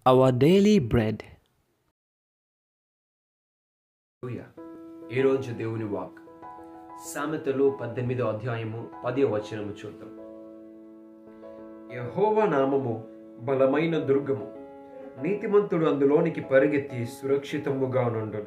our daily bread. హల్లెలూయా. ఈరోజు దేవుని walk సామెతలు పద్దెనిమిదో అధ్యాయము పదో వచనము చూద్దాం యెహోవా నామము బలమైన దుర్గము నీతిమంతుడు అందులోనికి పరిగెత్తి సురక్షితముగా నుండును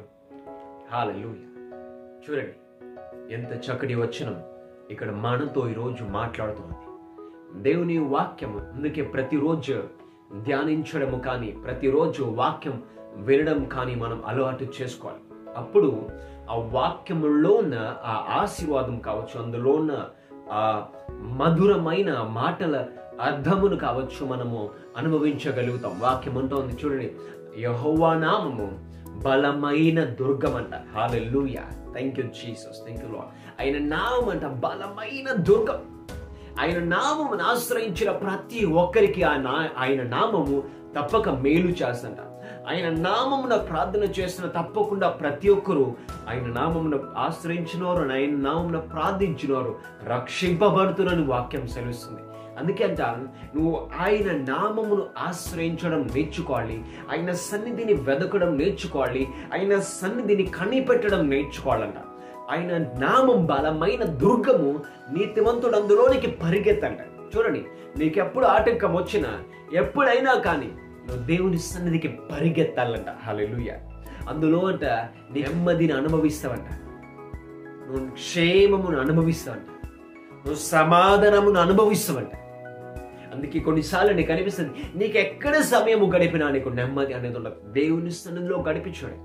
హాలూయ చూడండి ఎంత చక్కటి వచనం ఇక్కడ మనతో ఈరోజు మాట్లాడుతుంది దేవుని వాక్యము అందుకే ప్రతిరోజు ధ్యానించడము కానీ ప్రతిరోజు వాక్యం వినడం కానీ మనం అలవాటు చేసుకోవాలి అప్పుడు ఆ వాక్యములో ఉన్న ఆ ఆశీర్వాదం కావచ్చు అందులో ఉన్న ఆ మధురమైన మాటల అర్థమును కావచ్చు మనము అనుభవించగలుగుతాం వాక్యం ఉంటుంది చూడండి యహోవా నామము బలమైన దుర్గం అంట hallelujah thank you Jesus thank you Lord ఆయన నామం అంట బలమైన దుర్గం ఆయన నామమును ఆశ్రయించిన ప్రతి ఒక్కరికి ఆ నా ఆయన నామము తప్పక మేలు చేస్తంట ఆయన నామమున ప్రార్థన చేసిన తప్పకుండా ప్రతి ఒక్కరు ఆయన నామమున ఆశ్రయించినవారు ఆయన నామమున ప్రార్థించినవారు రక్షింపబడుతున్నని వాక్యం సెలవుస్తుంది అందుకే అంట నువ్వు ఆయన నామమును ఆశ్రయించడం నేర్చుకోవాలి ఆయన సన్నిధిని వెదకడం నేర్చుకోవాలి ఆయన సన్నిధిని కనిపెట్టడం నేర్చుకోవాలంట ఆయన నామం బలమైన దుర్గము నీతివంతుడు అందులోనికి పరిగెత్తంట చూడండి నీకెప్పుడు ఆటంకం వచ్చినా ఎప్పుడైనా కానీ నువ్వు దేవుని సన్నిధికి పరిగెత్తాలంట హల్లెలూయా అందులో అంట నెమ్మదిని అనుభవిస్తావంట నువ్వు క్షేమమును అనుభవిస్తావంట నువ్వు సమాధానమును అనుభవిస్తావంట అందుకే కొన్నిసార్లు నీకు అనిపిస్తుంది నీకు ఎక్కడ సమయము గడిపినా నీకు నెమ్మది అనేది ఉండదు దేవుని సన్నిధిలో గడిపించాడు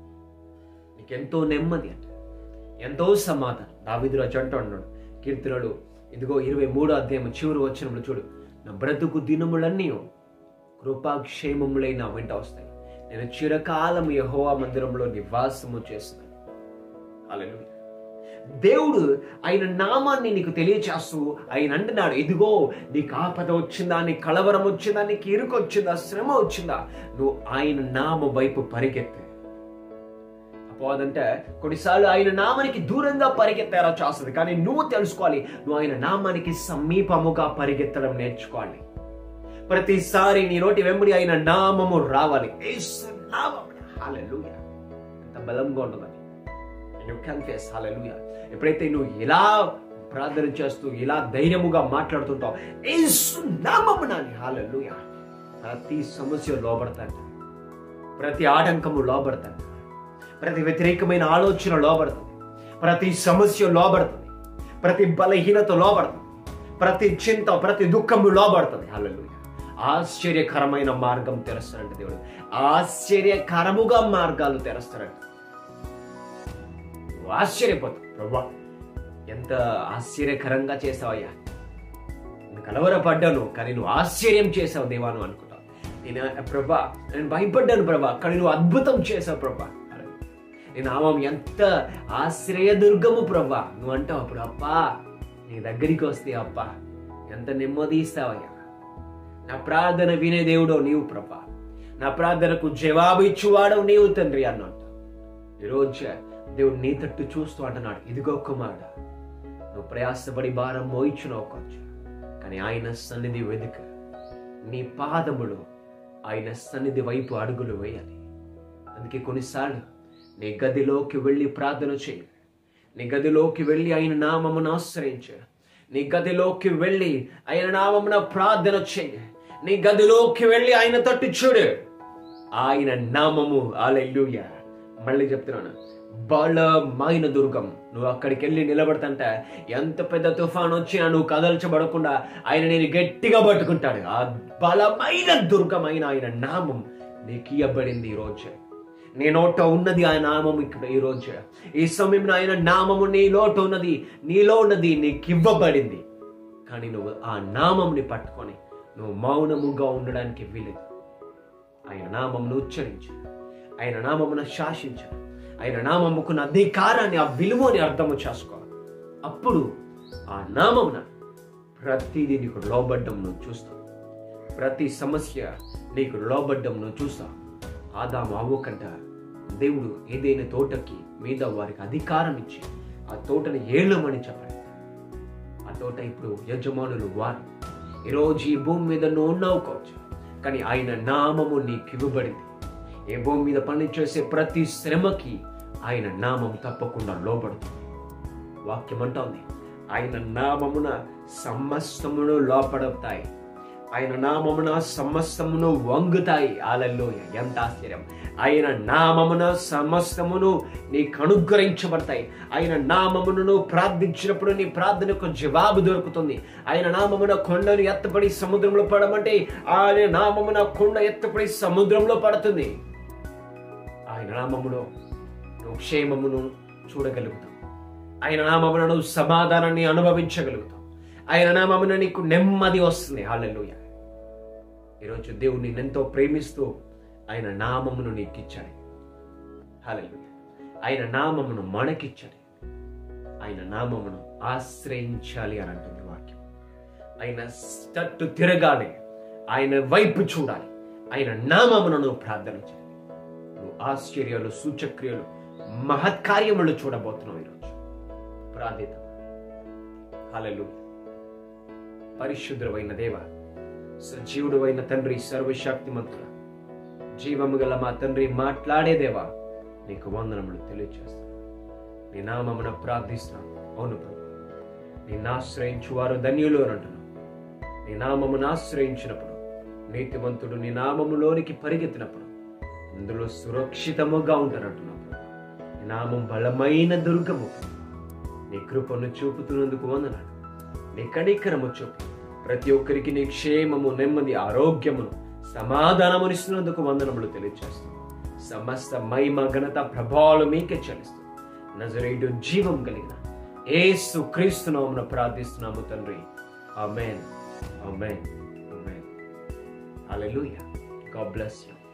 నీకెంతో నెమ్మది అంట ఎంతో సమాధానం దావిదురు జంట ఉన్నాడు కీర్తనలు ఇదిగో ఇరవై మూడో అధ్యాయం చివరి వచ్చినప్పుడు చూడు నా బ్రతుకు దినములన్నీ కృపాక్షేమములై నా వెంట వస్తాయి నేను చిరకాలం యహోవా మందిరంలో నివాసము చేస్తున్నాను హల్లెలూయా దేవుడు ఆయన నామాన్ని నీకు తెలియచేస్తూ ఆయన అంటున్నాడు ఇదిగో నీకు ఆపద వచ్చిందా నీ కలవరం వచ్చిందా నీకు ఇరుకు వచ్చిందా శ్రమ వచ్చిందా నువ్వు ఆయన నామ వైపు పరిగెత్తే అపోదంటే కొన్నిసార్లు ఆయన నామానికి దూరంగా పరిగెత్తారో చేస్తుంది కానీ నువ్వు తెలుసుకోవాలి నువ్వు ఆయన నామానికి సమీపముగా పరిగెత్తడం నేర్చుకోవాలి ప్రతిసారి నీ నోటి వెంబడి ఆయన నామము రావాలి యేసు నామం హల్లెలూయా ఎంత బలంగా ఉంటుందని నువ్వు కన్ఫెస్ హల్లెలూయా ఎప్పుడైతే నువ్వు ఇలా ప్రార్థన చేస్తూ ఇలా ధైర్యముగా మాట్లాడుతుంటావు యేసు నామము నాని హల్లెలూయా ప్రతి సమస్య లోబడతాను ప్రతి ఆటంకము లోబడతాను ప్రతి వ్యతిరేకమైన ఆలోచన లోబడుతుంది ప్రతి సమస్య లోబడుతుంది ప్రతి బలహీనత లోబడుతుంది ప్రతి చింత ప్రతి దుఃఖము లోబడుతుంది హల్లెలూయా ఆశ్చర్యకరమైన మార్గం తెరుస్తాడంట దేవుడు ఆశ్చర్యకరముగా మార్గాలు తెరుస్తాడంట నువ్వు ఆశ్చర్యపోతావు ప్రభా ఎంత ఆశ్చర్యకరంగా చేసావయ్యా నేను కలవరపడ్డాను కానీ నువ్వు ఆశ్చర్యం చేసావు దేవాను అనుకుంటావు నేను ప్రభా నేను భయపడ్డాను ప్రభా కానీ నువ్వు అద్భుతం చేసావు ప్రభా నీ నామం ఎంత ఆశ్రయదుర్గము ప్రభా నువ్వు అంటావు అప్పుడు అప్పా నీ దగ్గరికి వస్తే అప్పా ఎంత నెమ్మది ఇస్తావయ్యా నా ప్రార్థన వినే దేవుడో నీవు ప్రభా నా ప్రార్థనకు జవాబు ఇచ్చువాడవు నీవు తండ్రి అన్నట్టు ఈరోజు దేవుడు నీ తట్టు చూస్తూ అంటున్నాడు ఇదిగో కుమారుడా నువ్వు ప్రయాసపడి భారం మోయించున్నావు కొంచెం కానీ ఆయన సన్నిధి వెతుక నీ పాదములు ఆయన సన్నిధి వైపు అడుగులు వేయాలి అందుకే కొన్నిసార్లు నీ గదిలోకి వెళ్ళి ప్రార్థన చేయి నీ గదిలోకి వెళ్ళి ఆయన నామమును ఆశ్రయించు నీ గదిలోకి వెళ్ళి ఆయన నామమున ప్రార్థన చేయి నీ గదిలోకి వెళ్ళి ఆయన తట్టు చూడు ఆయన నామము అలెల్లుయ మళ్ళీ చెప్తున్నాను బలమైన దుర్గం నువ్వు అక్కడికి వెళ్ళి నిలబడతంటే ఎంత పెద్ద తుఫాన్ వచ్చినా నువ్వు కదల్చబడకుండా ఆయన నేను గట్టిగా పట్టుకుంటాడు ఆ బలమైన దుర్గమైన ఆయన నామం నీకు ఇవ్వబడింది ఈ రోజు నీ నోట ఉన్నది ఆయన నామం ఇక్కడ ఈ రోజు ఈ సమయంలో ఆయన నామము నీ లోట ఉన్నది నీలో ఉన్నది నీకు ఇవ్వబడింది కానీ నువ్వు ఆ నామంని పట్టుకొని నువ్వు మౌనముగా ఉండడానికి వీలేదు ఆయన నామమును ఉచ్చరించు ఆయన నామమును శాసించు ఆయన నామముకున్న అధికారాన్ని ఆ విలువని అర్థము చేసుకో అప్పుడు ఆ నామమున ప్రతిదీ నీకు లోబడ్డం నువ్వు చూస్తావు ప్రతి సమస్య నీకు లోబడ్డం నువ్వు చూస్తావు ఆదాము అవ్వకంట దేవుడు ఏదైనా తోటకి మీద వారికి అధికారం ఇచ్చి ఆ తోటని ఏలమని చెప్పాడు ఆ తోట ఇప్పుడు యజమానులు వారు ఈరోజు ఈ భూమి మీద నువ్వు ఉన్నావు కావచ్చు కానీ ఆయన నామము నీకు ఇవ్వబడింది ఏ భూమి మీద పని చేసే ప్రతి శ్రమకి ఆయన నామం తప్పకుండా లోబడుతుంది వాక్యం అంటోంది ఆయన నామమున సమస్తమును లోపడతాయి ఆయన నామమున సమస్తమును వంగుతాయి ఆలల్లోయ ఎంత ఆశ్చర్యం ఆయన నామమున సమస్తమును నీకు అనుగ్రహించబడతాయి ఆయన నామమును నువ్వు ప్రార్థించినప్పుడు నీ ప్రార్థనకు జవాబు దొరుకుతుంది ఆయన నామమున కొండను ఎత్తపడి సముద్రంలో పడమంటే ఆయన నామమున కొండ ఎత్తపడి సముద్రంలో పడుతుంది ఆయన నామములో నువ్వు క్షేమమును చూడగలుగుతావు ఆయన నామమున నువ్వు సమాధానాన్ని అనుభవించగలుగుతావు ఆయన నామమున నీకు నెమ్మది వస్తుంది హాలెలుయ ఈరోజు దేవుడు నిన్నెంతో ప్రేమిస్తూ ఆయన నామమును నీకు ఇచ్చాడు హాలెలుయ ఆయన నామమును మనకిచ్చాడు ఆయన నామమును ఆశ్రయించాలి అని అంటుంది వాక్యం ఆయన తట్టు తిరగాలి ఆయన వైపు చూడాలి ఆయన నామమును నువ్వు ప్రార్థన చేయాలి నువ్వు ఆశ్చర్యాలు సూచక్రియలు మహత్కార్యములు చూడబోతున్నావు ఈరోజు ప్రార్థిత హల్లెలూయా పరిశుద్ధుడైన దేవ సజీవుడైన తండ్రి సర్వశక్తిమంతుల జీవము గల మా తండ్రి మాట్లాడే దేవా నీకు వందనములు తెలియజేస్తాను నీ నామమున ప్రార్థిస్తున్నాను అవును ప్రభు నిన్ను ఆశ్రయించు వారు ధన్యులు అని అంటున్నాను నీ నామమును ఆశ్రయించినప్పుడు నీతివంతుడు నీ నామములోనికి పరిగెత్తినప్పుడు ఇందులో సురక్షితముగా ఉంటారంటున్నప్పుడు నీ నామం బలమైన దుర్గము నీ కృపను చూపుతున్నందుకు వందనాలు నీ కణికరము చూపు ప్రతి ఒక్కరికి నీ క్షేమము నెమ్మది ఆరోగ్యమును సమాధానమునిస్తున్నందుకు వందనములు తెలియజేస్తాం సమస్త మహిమ ఘనత ప్రభావాలు మీకే చెల్లిస్తాం నజరేయుడు జీవం కలిగిన ఏసు క్రీస్తునామను ప్రార్థిస్తున్నాము తండ్రి amen amen amen hallelujah God bless you